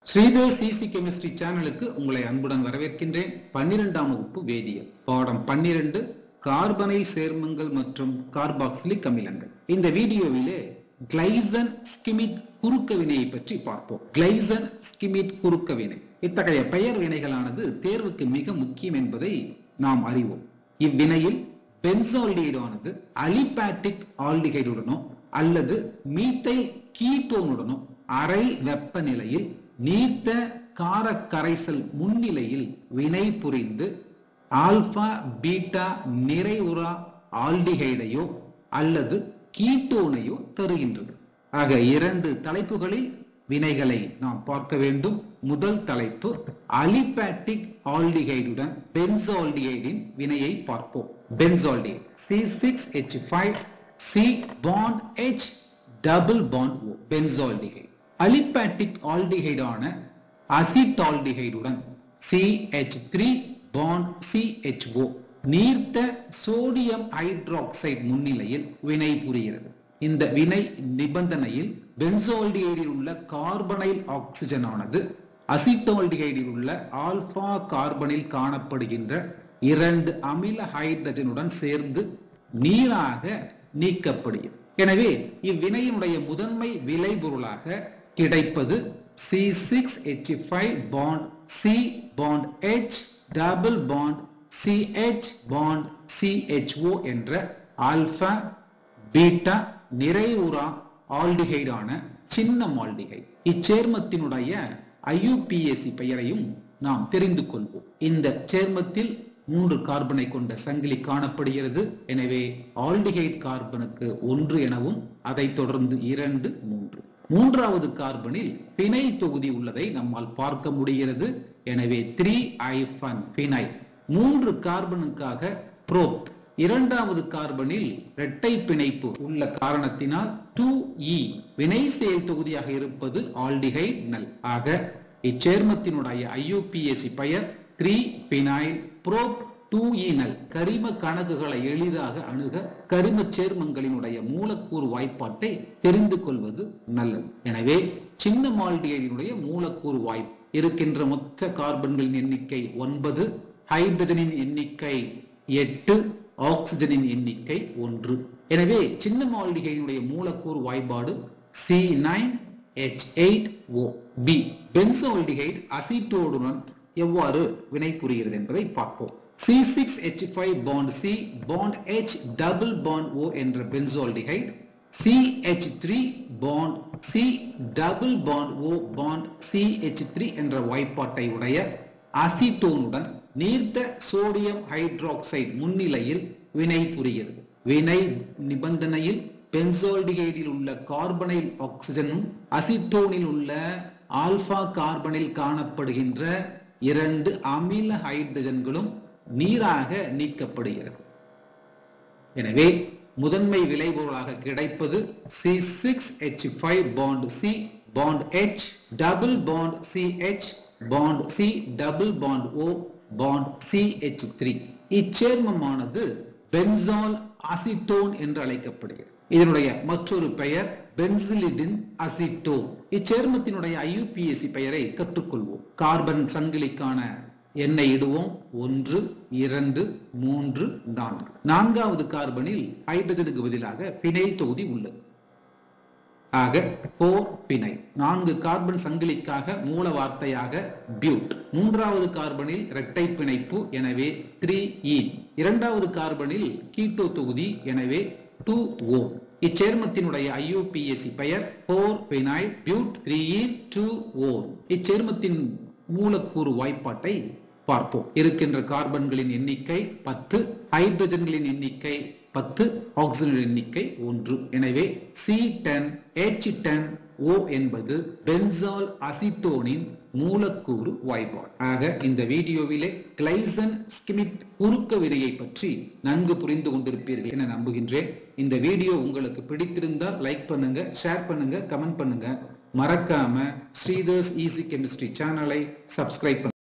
Sridhar CC chemistry சேனலுக்கு உங்களை அன்புடன் வரவேற்கின்றேன் பன்னிரெண்டாம் வகுப்பு வேதியியல் பாடம் பன்னிரண்டு கார்பனை சேர்மங்கள் மற்றும் கார்பாக்சிலிக் அமிலங்கள் இந்த வீடியோவிலே கிளைசன் ஸ்கிமிட் குறுக்க வினையை பற்றி பார்ப்போம் கிளைசன் ஸ்கிமிட் குறுக்க வினை இத்தகைய பெயர் வினைகளானது தேர்வுக்கு மிக முக்கியம் என்பதை நாம் அறிவோம் இவ்வினையில் பென்சால்டிகைடானது அலிபாட்டிக் ஆல்டிகைடுடனோ அல்லது மீத்தைல் கீட்டோனுடனோ அரை வெப்பநிலையில் நீர்த்த கார கரைசல் முன்னிலையில் வினை புரிந்து ஆல்பா பீட்டா நிறைவுறா ஆல்டிகைடையோ அல்லது கீட்டோனையோ தருகின்றது ஆக இரண்டு தலைப்புகளில் வினைகளை நாம் பார்க்க வேண்டும் முதல் தலைப்பு அலிபாட்டிக் ஆல்டிகைடுடன் பென்சால்டிகைடின் வினையை பார்ப்போம் benzaldehyde C six H five C bond H double bond O benzaldehyde aliphatic ஆல்டிகைடான அசிட்டால்டிகைடுடன் சிஹெச் த்ரீ பாண்ட் சிஹெச்ஓ நீர்த்த சோடியம் ஹைட்ராக்சைடு முன்னிலையில் வினை புரிகிறது இந்த வினை நிபந்தனையில் பென்சோல்டிகைடில் உள்ள கார்பனைல் ஆக்சிஜன் ஆனது அசிட்டோல்டிகைடில் உள்ள ஆல்பா கார்பனில் காணப்படுகின்ற இரண்டு அமில ஹைட்ரஜனுடன் சேர்ந்து நீராக நீக்கப்படுகிறது எனவே இவ்வினையினுடைய முதன்மை விளைபொருளாக கிடைப்பது C six H five bond C bond H double bond CH bond CHO என்ற ஆல்பா பீட்டா நிறைவுறா ஆல்டிகைடான சின்ன ஆல்டிகை இச்சேர்மத்தினுடைய ஐயுபிஎஸ்சி பெயரையும் நாம் தெரிந்து கொள்வோம் இந்த சேர்மத்தில் மூன்று கார்பனை கொண்ட சங்கிலி காணப்படுகிறது எனவே ஆல்டிகைட் கார்பனுக்கு ஒன்று எனவும் அதைத் தொடர்ந்து இரண்டு மூன்று மூன்றாவது கார்பனில் பினை தொகுதி உள்ளதை நம்மால் பார்க்க முடிகிறது எனவே த்ரீ ஐஃபன் பினை மூன்று கார்பனுக்காக புரோப் இரண்டாவது கார்பனில் இரட்டை பிணைப்பு உள்ள காரணத்தினால் டூ இ வினை செயல் தொகுதியாக இருப்பது ஆல்டிகைட் நல் ஆக இச்சேர்மத்தினுடைய ஐயூபிஎஸ்சி பெயர் three phenyl prop two enal கரிம கணக்குகளை எளிதாக அணுக கரிம சேர்மங்களினுடைய மூலக்கூறு வாய்ப்பாட்டை தெரிந்து கொள்வது நல்லது எனவே சின்ன மால்டிகைடினுடைய மூலக்கூறு வாய்ப்பு இருக்கின்ற மொத்த கார்பன்களின் எண்ணிக்கை ஒன்பது ஹைட்ரஜனின் எண்ணிக்கை எட்டு ஆக்சிஜனின் எண்ணிக்கை ஒன்று எனவே சின்ன மால்டிகையினுடைய மூலக்கூறு வாய்ப்பாடு C nine H eight O பி பென்சோல்டிகைட் அசிட்டோடுடன் எவ்வாறு வினை புரிகிறது என்பதை பார்ப்போம் C six H five bond C bond H double bond O என்ற benzaldehyde C H three bond C double bond O bond C H three என்ற வாய்ப்பாட்டை உடைய அசிட்டோனுடன் நீர்த்த சோடியம் ஹைட்ராக்சைடு முன்னிலையில் வினை புரிகிறது வினை நிபந்தனையில் பென்சோல்டிகைடில் உள்ள கார்பனைல் ஆக்சிஜனும் அசிட்டோனில் உள்ள ஆல்பா கார்பனில் காணப்படுகின்ற இரண்டு அமில ஹைட்ரஜன்களும் நீராக நீக்கப்படுகிறது எனவே முதன்மை விளைபொருளாக கிடைப்பது C six H five bond C bond H double bond C H bond C double bond O bond CH three இச்சேர்மமானது பென்சால் அசிட்டோன் என்று அழைக்கப்படுகிறது இதனுடைய மற்றொரு பெயர் பென்சிலிடின் அசிட்டோன் இச்சேர்மத்தினுடைய ஐயுபிஎஸ்சி பெயரை கற்றுக்கொள்வோம் கார்பன் சங்கிலிக்கான எண்ணெய் இடுவோம் ஒன்று இரண்டு மூன்று நான்கு நான்காவது கார்பனில் ஹைட்ரஜனுக்கு பதிலாக பினைல் தொகுதி உள்ளது ஆக போர் பினை நான்கு கார்பன் சங்கிலிக்காக மூல வார்த்தையாக பியூட் மூன்றாவது கார்பனில் இரட்டை பிணைப்பு எனவே த்ரீ ஈன் இரண்டாவது கார்பனில் கீட்டோ தொகுதி எனவே டூ ஓ இச்சேர்மத்தினுடைய ஐயூபிஎஸ்சி பெயர் four phenyl but three ene two one இச்சேர்மத்தின் மூலக்கூறு வாய்ப்பாட்டை பார்ப்போம் இருக்கின்ற கார்பன்களின் எண்ணிக்கை பத்து ஹைட்ரஜன்களின் எண்ணிக்கை பத்து ஆக்சிஜன் எண்ணிக்கை ஒன்று எனவே C ten H ten O என்பது பென்சால் அசிட்டோனின் மூலக்கூறு வாய்ப்பாடு ஆக இந்த வீடியோவிலே கிளைசன் ஸ்கிமிட் குறுக்க விதையை பற்றி நன்கு புரிந்து கொண்டிருப்பீர்கள் என நம்புகின்றேன் இந்த வீடியோ உங்களுக்கு பிடித்திருந்தால் லைக் பண்ணுங்க ஷேர் பண்ணுங்க கமெண்ட் பண்ணுங்க மறக்காம ஸ்ரீதர்ஸ் ஈஸி கெமிஸ்ட்ரி சேனலை சப்ஸ்கிரைப் பண்ணுங்க